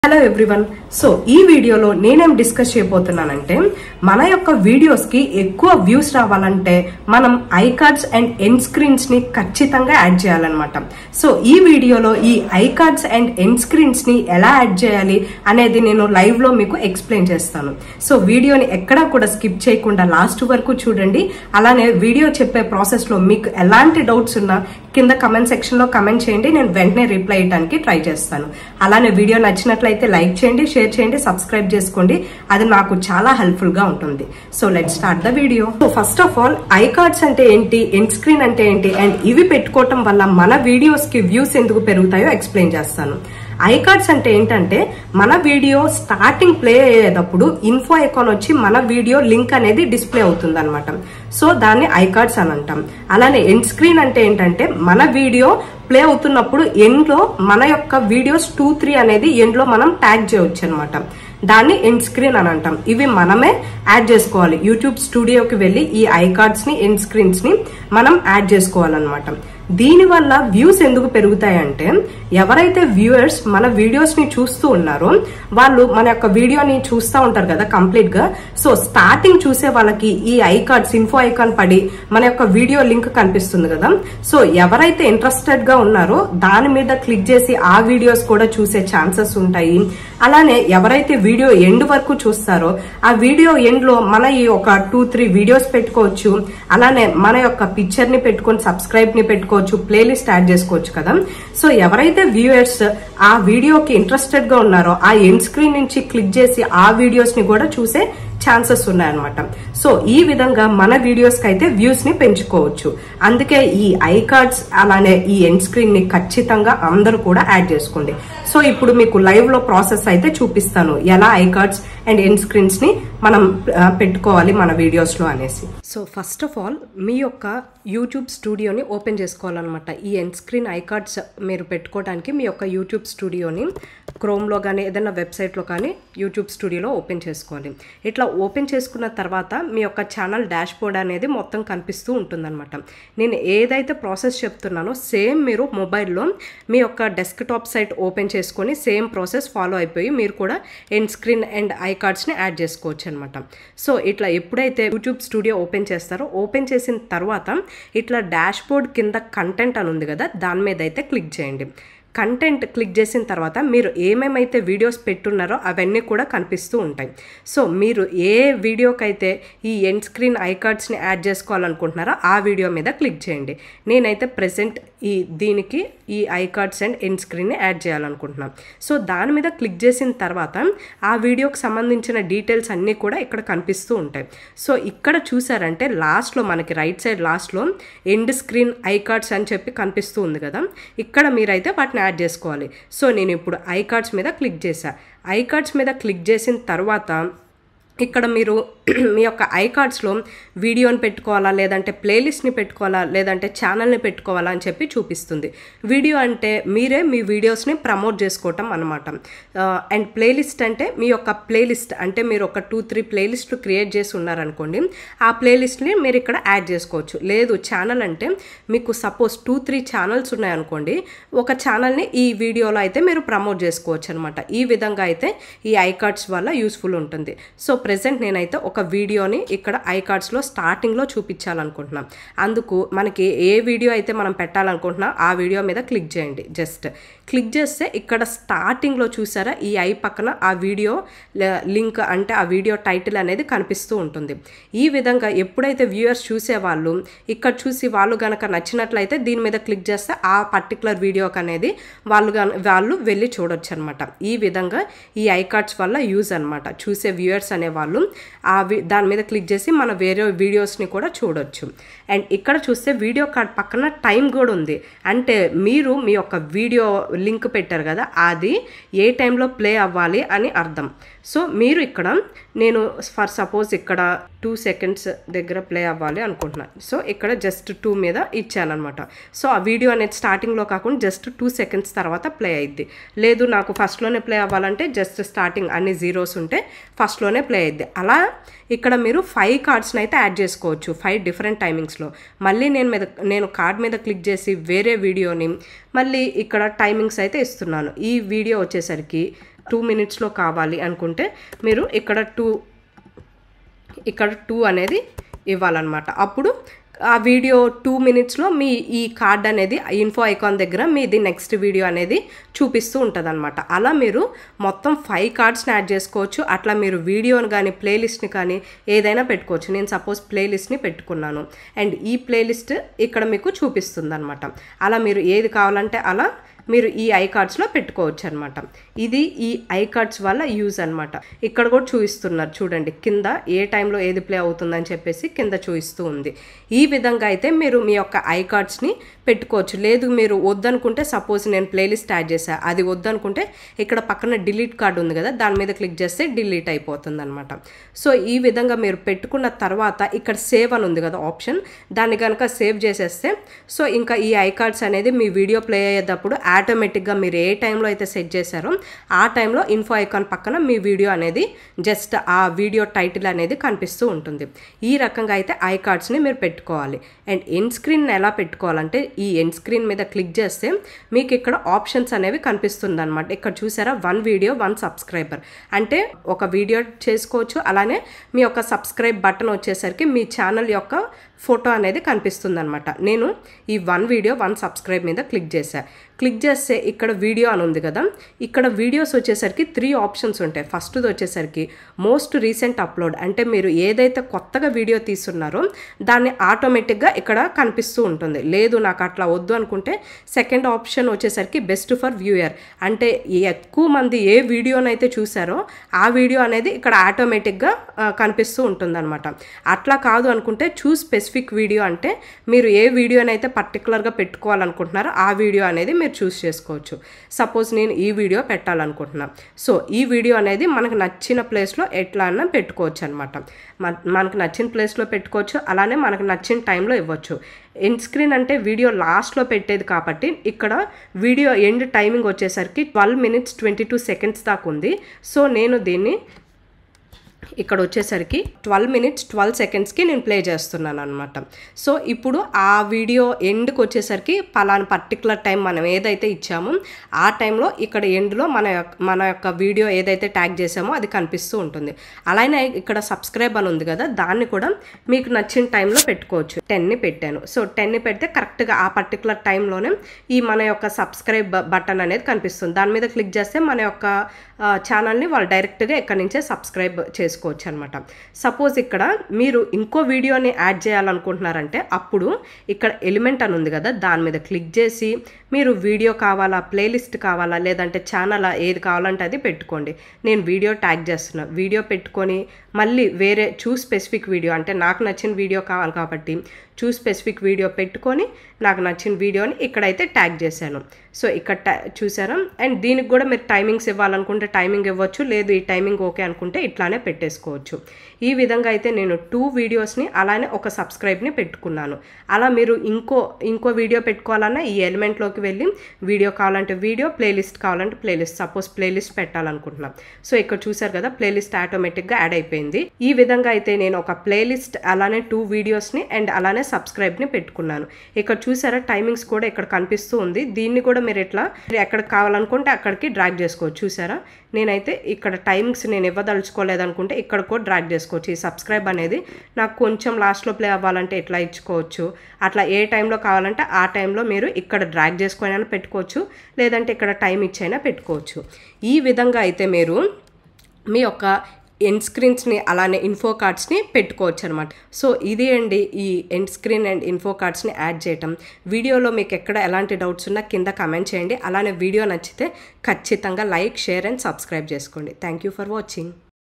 hello everyone so ఈ వీడియోలో నేనేం డిస్కస్ చేయబోతున్నానంటే మన యొక్క వీడియోస్ కి ఎక్కువ వ్యూస్ రావాలంటే మనం I cards and end screens ని ఖచ్చితంగా యాడ్ చేయాలన్నమాట సో ఈ వీడియోలో ఈ I cards and end screens ని ఎలా యాడ్ చేయాలి అనేది నేను లైవ్ లో మీకు ఎక్స్ప్లెయిన్ చేస్తాను సో వీడియోని ఎక్కడా కూడా స్కిప్ చేయకుండా లాస్ట్ వరకు చూడండి అలానే వీడియో చెప్పే ప్రాసెస్ లో మీకు ఎలాంటి డౌట్స్ ఉన్నా కింద కమెంట్ సెక్షన్ లో కమెంట్ చేయండి నేను వెంటనే రిప్లై ఇవ్వడానికి ట్రై చేస్తాను అలానే వీడియో నచ్చినట్లయితే లైక్ చేయండి షేర్ చేయండి సబ్స్క్రైబ్ చేసుకోండి అది నాకు చాలా హెల్ప్ఫుల్ గా ఉంటుంది so let start the video so first of all I cards అంటే ఏంటి ఎండ్ స్క్రీన్ అంటే ఏంటి అండ్ ఇవి పెట్టుకోవటం వల్ల మన వీడియోస్ కి వ్యూస్ ఎందుకు పెరుగుతాయో ఎక్స్ప్లెయిన్ చేస్తాను ఐ కార్డ్స్ అంటే ఏంటంటే మన వీడియో స్టార్టింగ్ ప్లే అయ్యేటప్పుడు ఇన్ఫో ఐకాన్ వచ్చి మన వీడియో లింక్ అనేది డిస్ప్లే అవుతుంది అనమాట సో దాన్ని ఐ కార్డ్స్ అని అంటాం అలానే ఎండ్ స్క్రీన్ అంటే ఏంటంటే మన వీడియో ప్లే అవుతున్నప్పుడు ఎండ్ లో మన యొక్క వీడియోస్ టూ త్రీ అనేది ఎండ్ లో మనం ట్యాగ్ చేయవచ్చు అనమాట దాన్ని ఎండ్ స్క్రీన్ అని అంటాం ఇవి మనమే యాడ్ చేసుకోవాలి యూట్యూబ్ స్టూడియోకి వెళ్ళి ఈ ఐ కార్డ్స్ ని ఎండ్ స్క్రీన్స్ ని మనం యాడ్ చేసుకోవాలన్నమాట దీని వల్ల వ్యూస్ ఎందుకు పెరుగుతాయంటే ఎవరైతే వ్యూయర్స్ మన వీడియోస్ ని చూస్తూ ఉన్నారో వాళ్ళు మన యొక్క వీడియోని చూస్తూ ఉంటారు కదా కంప్లీట్ గా సో స్టార్టింగ్ చూసే వాళ్ళకి ఈ ఐ కార్డ్స్ ఇన్ఫో ఐకాన్ పడి మన యొక్క వీడియో లింక్ కనిపిస్తుంది కదా సో ఎవరైతే ఇంట్రెస్టెడ్ గా ఉన్నారో దాని మీద క్లిక్ చేసి ఆ వీడియోస్ కూడా చూసే ఛాన్సెస్ ఉంటాయి అలానే ఎవరైతే వీడియో ఎండ్ వరకు చూస్తారో ఆ వీడియో ఎండ్ లో మన ఈ ఒక టూ త్రీ వీడియోస్ పెట్టుకోవచ్చు అలానే మన యొక్క పిక్చర్ ని పెట్టుకొని సబ్స్క్రైబ్ ని పెట్టుకోవచ్చు ప్లేలిస్ట్ యాడ్ చేసుకోవచ్చు కదా సో ఎవరైతే వ్యూయర్స్ ఆ వీడియోకి ఇంట్రెస్టెడ్ గా ఉన్నారో ఆ ఎండ్ స్క్రీన్ నుంచి క్లిక్ చేసి ఆ వీడియోస్ ని కూడా చూసే ఛాన్సెస్ ఉన్నాయన్నమాట సో ఈ విధంగా మన వీడియోస్ కి అయితే వ్యూస్ ని పెంచుకోవచ్చు అందుకే ఈ ఐ కార్డ్స్ అలానే ఈ ఎండ్ స్క్రీన్ ని ఖచ్చితంగా అందరూ కూడా యాడ్ చేసుకోండి సో ఇప్పుడు మీకు లైవ్ లో ప్రాసెస్ అయితే చూపిస్తాను ఎలా I cards and end screens ని మనం ఆ, పెట్టుకోవాలి మన వీడియోస్ లో అనేసి సో ఫస్ట్ ఆఫ్ ఆల్ మీ యొక్క యూట్యూబ్ స్టూడియోని ఓపెన్ చేసుకోవాలన్నమాట ఈ ఎండ్ స్క్రీన్ ఐ కార్డ్స్ మీరు పెట్టుకోవడానికి మీ యొక్క యూట్యూబ్ స్టూడియోని క్రోమ్లో కానీ ఏదైనా వెబ్సైట్లో కానీ యూట్యూబ్ స్టూడియోలో ఓపెన్ చేసుకోవాలి ఇట్లా ఓపెన్ చేసుకున్న తర్వాత మీ యొక్క ఛానల్ డాష్ బోర్డ్ అనేది మొత్తం కనిపిస్తూ ఉంటుందన్నమాట నేను ఏదైతే ప్రాసెస్ చెప్తున్నానో సేమ్ మీరు మొబైల్లో మీ యొక్క డెస్క్టాప్ సైట్ ఓపెన్ చేసుకొని సేమ్ ప్రాసెస్ ఫాలో అయిపోయి మీరు కూడా ఎండ్ స్క్రీన్ అండ్ ఐ కార్డ్స్ని యాడ్ చేసుకోవచ్చు అనమాట సో ఇట్లా ఎప్పుడైతే యూట్యూబ్ స్టూడియో ఓపెన్ చేస్తారో ఓపెన్ చేసిన తర్వాత ఇట్లా డాష్ బోర్డ్ కింద కంటెంట్ అని ఉంది కదా దాని మీద అయితే క్లిక్ చేయండి కంటెంట్ క్లిక్ చేసిన తర్వాత మీరు ఏమేమైతే వీడియోస్ పెట్టున్నారో అవన్నీ కూడా కనిపిస్తూ ఉంటాయి సో మీరు ఏ వీడియోకైతే ఈ ఎండ్ స్క్రీన్ ఐ కార్డ్స్ని యాడ్ చేసుకోవాలనుకుంటున్నారో ఆ వీడియో మీద క్లిక్ చేయండి నేనైతే ప్రెసెంట్ ఈ దీనికి ఈ ఐ కార్డ్స్ అండ్ ఎండ్ స్క్రీన్ని యాడ్ చేయాలనుకుంటున్నాను సో దాని మీద క్లిక్ చేసిన తర్వాత ఆ వీడియోకి సంబంధించిన డీటెయిల్స్ అన్నీ కూడా ఇక్కడ కనిపిస్తూ ఉంటాయి సో ఇక్కడ చూసారంటే లాస్ట్లో మనకి రైట్ సైడ్ లాస్ట్లో ఎండ్ స్క్రీన్ ఐ కార్డ్స్ అని చెప్పి కనిపిస్తూ ఉంది కదా ఇక్కడ మీరైతే వాటిని యాడ్ చేసుకోవాలి సో నేను ఇప్పుడు ఐ కార్డ్స్ మీద క్లిక్ చేశా ఐ కార్డ్స్ మీద క్లిక్ చేసిన తర్వాత ఇక్కడ మీరు మీ యొక్క ఐ కార్డ్స్లో వీడియోని పెట్టుకోవాలా లేదంటే ప్లేలిస్ట్ని పెట్టుకోవాలా లేదంటే ఛానల్ని పెట్టుకోవాలా అని చెప్పి చూపిస్తుంది వీడియో అంటే మీరే మీ వీడియోస్ని ప్రమోట్ చేసుకోవటం అనమాట అండ్ ప్లేలిస్ట్ అంటే మీ యొక్క ప్లేలిస్ట్ అంటే మీరు ఒక టూ త్రీ ప్లేలిస్ట్లు క్రియేట్ చేసి ఉన్నారనుకోండి ఆ ప్లేలిస్ట్ని మీరు ఇక్కడ యాడ్ చేసుకోవచ్చు లేదు ఛానల్ అంటే మీకు సపోజ్ టూ త్రీ ఛానల్స్ ఉన్నాయనుకోండి ఒక ఛానల్ని ఈ వీడియోలో అయితే మీరు ప్రమోట్ చేసుకోవచ్చు అనమాట ఈ విధంగా అయితే ఈ ఐ కార్డ్స్ వల్ల యూస్ఫుల్ ఉంటుంది సో ప్రెసెంట్ నేనైతే ఒక వీడియోని ఇక్కడ ఐ కార్డ్స్లో స్టార్టింగ్లో చూపించాలనుకుంటున్నాం అందుకు మనకి ఏ వీడియో అయితే మనం పెట్టాలనుకుంటున్నా ఆ వీడియో మీద క్లిక్ చేయండి జస్ట్ క్లిక్ చేస్తే ఇక్కడ స్టార్టింగ్లో చూసారా ఈ ఐ పక్కన ఆ వీడియో లింక్ అంటే ఆ వీడియో టైటిల్ అనేది కనిపిస్తూ ఉంటుంది ఈ విధంగా ఎప్పుడైతే వ్యూయర్స్ చూసేవాళ్ళు ఇక్కడ చూసి వాళ్ళు గనక నచ్చినట్లయితే దీని మీద క్లిక్ చేస్తే ఆ పర్టికులర్ వీడియోకి అనేది వాళ్ళు గన వాళ్ళు వెళ్ళి చూడొచ్చు అనమాట ఈ విధంగా ఈ ఐ కార్డ్స్ వల్ల యూజ్ అనమాట చూసే వ్యూయర్స్ అనేవాళ్ళు ఆ వి- దాని మీద క్లిక్ చేసి మన వేరే వీడియోస్ని కూడా చూడొచ్చు అండ్ ఇక్కడ చూస్తే వీడియో కార్డ్ పక్కన టైం కూడా ఉంది అంటే మీరు మీ యొక్క వీడియో లింక్ పెట్టారు కదా అది ఏ టైంలో ప్లే అవ్వాలి అని అర్థం సో మీరు ఇక్కడ నేను ఫర్ సపోజ్ ఇక్కడ టూ సెకండ్స్ దగ్గర ప్లే అవ్వాలి అనుకుంటున్నాను సో ఇక్కడ జస్ట్ టూ మీద ఇచ్చాను అనమాట సో ఆ వీడియో అనేది స్టార్టింగ్లో కాకుండా జస్ట్ టూ సెకండ్స్ తర్వాత ప్లే అయింది లేదు నాకు ఫస్ట్లోనే ప్లే అవ్వాలంటే జస్ట్ స్టార్టింగ్ అన్ని జీరోస్ ఉంటే ఫస్ట్లోనే ప్లే అయింది అలా ఇక్కడ మీరు ఫైవ్ కార్డ్స్ని అయితే యాడ్ చేసుకోవచ్చు ఫైవ్ డిఫరెంట్ టైమింగ్స్లో మళ్ళీ నేను మీద నేను కార్డ్ మీద క్లిక్ చేసి వేరే వీడియోని మళ్ళీ ఇక్కడ టైమింగ్స్ అయితే ఇస్తున్నాను ఈ వీడియో వచ్చేసరికి టూ మినిట్స్లో కావాలి అనుకుంటే మీరు ఇక్కడ టూ ఇక్కడ టూ అనేది ఇవ్వాలన్నమాట అప్పుడు ఆ వీడియో టూ మినిట్స్లో మీ ఈ కార్డ్ అనేది ఇన్ఫో ఐకాన్ దగ్గర మీది నెక్స్ట్ వీడియో అనేది చూపిస్తూ ఉంటుంది అలా మీరు మొత్తం ఫైవ్ కార్డ్స్ని యాడ్ చేసుకోవచ్చు అట్లా మీరు వీడియోని కానీ ప్లేలిస్ట్ని కానీ ఏదైనా పెట్టుకోవచ్చు నేను సపోజ్ ప్లేలిస్ట్ని పెట్టుకున్నాను అండ్ ఈ ప్లేలిస్ట్ ఇక్కడ మీకు చూపిస్తుంది అనమాట అలా మీరు ఏది కావాలంటే అలా మీరు ఈ ఐ కార్డ్స్లో పెట్టుకోవచ్చు అనమాట ఇది ఈ ఐ కార్డ్స్ వల్ల యూజ్ అనమాట ఇక్కడ కూడా చూపిస్తున్నారు చూడండి కింద ఏ టైంలో ఏది ప్లే అవుతుందని చెప్పేసి కింద చూపిస్తూ ఉంది ఈ విధంగా అయితే మీరు మీ యొక్క ఐ కార్డ్స్ని పెట్టుకోవచ్చు లేదు మీరు వద్దనుకుంటే సపోజ్ నేను ప్లేలిస్ట్ యాడ్ చేసా అది వద్దనుకుంటే ఇక్కడ పక్కన డిలీట్ కార్డ్ ఉంది కదా దాని మీద క్లిక్ చేస్తే డిలీట్ అయిపోతుంది అనమాట సో ఈ విధంగా మీరు పెట్టుకున్న తర్వాత ఇక్కడ సేవ్ అని ఉంది కదా ఆప్షన్ దాన్ని కనుక సేవ్ చేసేస్తే సో ఇంకా ఈ ఐ కార్డ్స్ అనేది మీ వీడియో ప్లే అయ్యేటప్పుడు ఆటోమేటిక్గా మీరు ఏ టైంలో అయితే సెట్ చేశారో ఆ టైంలో ఇన్ఫో ఐకాన్ పక్కన మీ వీడియో అనేది జస్ట్ ఆ వీడియో టైటిల్ అనేది కనిపిస్తూ ఉంటుంది ఈ రకంగా అయితే ఐ కార్డ్స్ని మీరు పెట్టుకోవాలి అండ్ ఎన్ స్క్రీన్ ఎలా పెట్టుకోవాలంటే ఈ ఎన్ స్క్రీన్ మీద క్లిక్ చేస్తే మీకు ఇక్కడ ఆప్షన్స్ అనేవి కనిపిస్తుంది అనమాట ఇక్కడ చూసారా వన్ వీడియో వన్ సబ్స్క్రైబర్ అంటే ఒక వీడియో చేసుకోవచ్చు అలానే మీ యొక్క సబ్స్క్రైబ్ బటన్ వచ్చేసరికి మీ ఛానల్ యొక్క ఫోటో అనేది కనిపిస్తుంది అనమాట నేను ఈ వన్ వీడియో వన్ సబ్స్క్రైబ్ మీద క్లిక్ చేశా క్లిక్ చేస్తే ఇక్కడ వీడియో అని ఉంది కదా ఇక్కడ వీడియోస్ వచ్చేసరికి త్రీ ఆప్షన్స్ ఉంటాయి ఫస్ట్ది వచ్చేసరికి మోస్ట్ రీసెంట్ అప్లోడ్ అంటే మీరు ఏదైతే కొత్తగా వీడియో తీస్తున్నారో దాన్ని ఆటోమేటిక్గా ఇక్కడ కనిపిస్తూ ఉంటుంది లేదు నాకు అట్లా వద్దు అనుకుంటే సెకండ్ ఆప్షన్ వచ్చేసరికి బెస్ట్ ఫర్ వ్యూయర్ అంటే ఎక్కువ మంది ఏ వీడియోనైతే చూసారో ఆ వీడియో అనేది ఇక్కడ ఆటోమేటిక్గా కనిపిస్తూ ఉంటుంది అనమాట అట్లా కాదు అనుకుంటే చూస్ స్పెసిఫిక్ వీడియో అంటే మీరు ఏ వీడియోనైతే పర్టికులర్గా పెట్టుకోవాలనుకుంటున్నారో ఆ వీడియో అనేది మీరు చూస్ చేసుకోవచ్చు సపోజ్ నేను ఈ వీడియో పెట్టాలనుకుంటున్నాను సో ఈ వీడియో అనేది మనకు నచ్చిన ప్లేస్లో ఎట్లా అన్నా పెట్టుకోవచ్చు అనమాట మనకు నచ్చిన ప్లేస్లో పెట్టుకోవచ్చు అలానే మనకు నచ్చిన టైంలో ఇవ్వచ్చు ఎండ్ స్క్రీన్ అంటే వీడియో లాస్ట్లో పెట్టేది కాబట్టి ఇక్కడ వీడియో ఎండ్ టైమింగ్ వచ్చేసరికి twelve minutes twenty two seconds దాకా ఉంది సో నేను దీన్ని ఇక్కడ వచ్చేసరికి ట్వెల్వ్ మినిట్స్ ట్వెల్వ్ సెకండ్స్కి నేను ప్లే చేస్తున్నాను అనమాట సో ఇప్పుడు ఆ వీడియో ఎండ్కి వచ్చేసరికి పలానా పర్టికులర్ టైం మనం ఏదైతే ఇచ్చామో ఆ టైంలో ఇక్కడ ఎండ్లో మన యొక్క మన యొక్క వీడియో ఏదైతే ట్యాగ్ చేసామో అది కనిపిస్తూ ఉంటుంది అలానే ఇక్కడ సబ్స్క్రైబ్ అని ఉంది కదా దాన్ని కూడా మీకు నచ్చిన టైంలో పెట్టుకోవచ్చు టెన్ని పెట్టాను సో టెన్ని పెడితే కరెక్ట్గా ఆ పర్టికులర్ టైంలోనే ఈ మన యొక్క సబ్స్క్రైబ్ బటన్ అనేది కనిపిస్తుంది దాని మీద క్లిక్ చేస్తే మన యొక్క ఛానల్ని వాళ్ళు డైరెక్ట్గా ఎక్కడి నుంచే సబ్స్క్రైబ్ చేసుకోవచ్చు అనమాట సపోజ్ ఇక్కడ మీరు ఇంకో వీడియోని యాడ్ చేయాలనుకుంటున్నారంటే అప్పుడు ఇక్కడ ఎలిమెంట్ అని ఉంది కదా దాని మీద క్లిక్ చేసి మీరు వీడియో కావాలా ప్లేలిస్ట్ కావాలా లేదంటే ఛానల్ ఏది కావాలంటే అది పెట్టుకోండి నేను వీడియో ట్యాగ్ చేస్తున్నా వీడియో పెట్టుకొని మళ్ళీ వేరే చూ స్పెసిఫిక్ వీడియో అంటే నాకు నచ్చిన వీడియో కావాలి కాబట్టి చూ స్పెసిఫిక్ వీడియో పెట్టుకొని నాకు నచ్చిన వీడియోని ఇక్కడైతే ట్యాగ్ చేశాను సో ఇక్కడ టా చూసారా అండ్ దీనికి కూడా మీరు టైమింగ్స్ ఇవ్వాలనుకుంటే టైమింగ్ ఇవ్వచ్చు లేదు ఈ టైమింగ్ ఓకే అనుకుంటే ఇట్లానే పెట్టేసుకోవచ్చు ఈ విధంగా అయితే నేను టూ వీడియోస్ని అలానే ఒక సబ్స్క్రైబ్ని పెట్టుకున్నాను అలా మీరు ఇంకో ఇంకో వీడియో పెట్టుకోవాలన్నా ఈ ఎలిమెంట్లోకి వెళ్ళి వీడియో కావాలంటే వీడియో ప్లేలిస్ట్ కావాలంటే ప్లేలిస్ట్ సపోజ్ ప్లేలిస్ట్ పెట్టాలనుకుంటున్నాం సో ఇక్కడ చూసారు కదా ప్లేలిస్ట్ ఆటోమేటిక్గా యాడ్ అయిపోయింది ఈ విధంగా అయితే నేను ఒక ప్లేలిస్ట్ అలానే టూ వీడియోస్ని అండ్ అలానే సబ్స్క్రైబ్ని పెట్టుకున్నాను ఇక్కడ చూసారా టైమింగ్స్ కూడా ఇక్కడ కనిపిస్తూ ఉంది దీన్ని కూడా మీరు ఎట్లా ఎక్కడ కావాలనుకుంటే అక్కడికి డ్రాగ్ చేసుకోవచ్చు చూసారా నేనైతే ఇక్కడ టైమింగ్స్ నేను ఇవ్వదలుచుకోలేదు అనుకుంటే ఇక్కడ కూడా డ్రాగ్ చేసుకోవచ్చు ఈ సబ్స్క్రైబ్ అనేది నాకు కొంచెం లాస్ట్లో ప్లే అవ్వాలంటే ఎట్లా ఇచ్చుకోవచ్చు అట్లా ఏ టైంలో కావాలంటే ఆ టైంలో మీరు ఇక్కడ డ్రాగ్ చేసుకొని అయినా పెట్టుకోవచ్చు లేదంటే ఇక్కడ టైం ఇచ్చైనా పెట్టుకోవచ్చు ఈ విధంగా అయితే మీరు మీ యొక్క ఎండ్ స్క్రీన్స్ని అలానే ఇన్ఫో కార్డ్స్ని పెట్టుకోవచ్చు అనమాట సో ఇది అండి ఈ ఎండ్ స్క్రీన్ అండ్ ఇన్ఫో కార్డ్స్ని యాడ్ చేయటం వీడియోలో మీకు ఎక్కడ ఎలాంటి డౌట్స్ ఉన్నా కింద కమెంట్ చేయండి అలానే వీడియో నచ్చితే ఖచ్చితంగా లైక్ షేర్ అండ్ సబ్స్క్రైబ్ చేసుకోండి థ్యాంక్ యూ ఫర్ వాచింగ్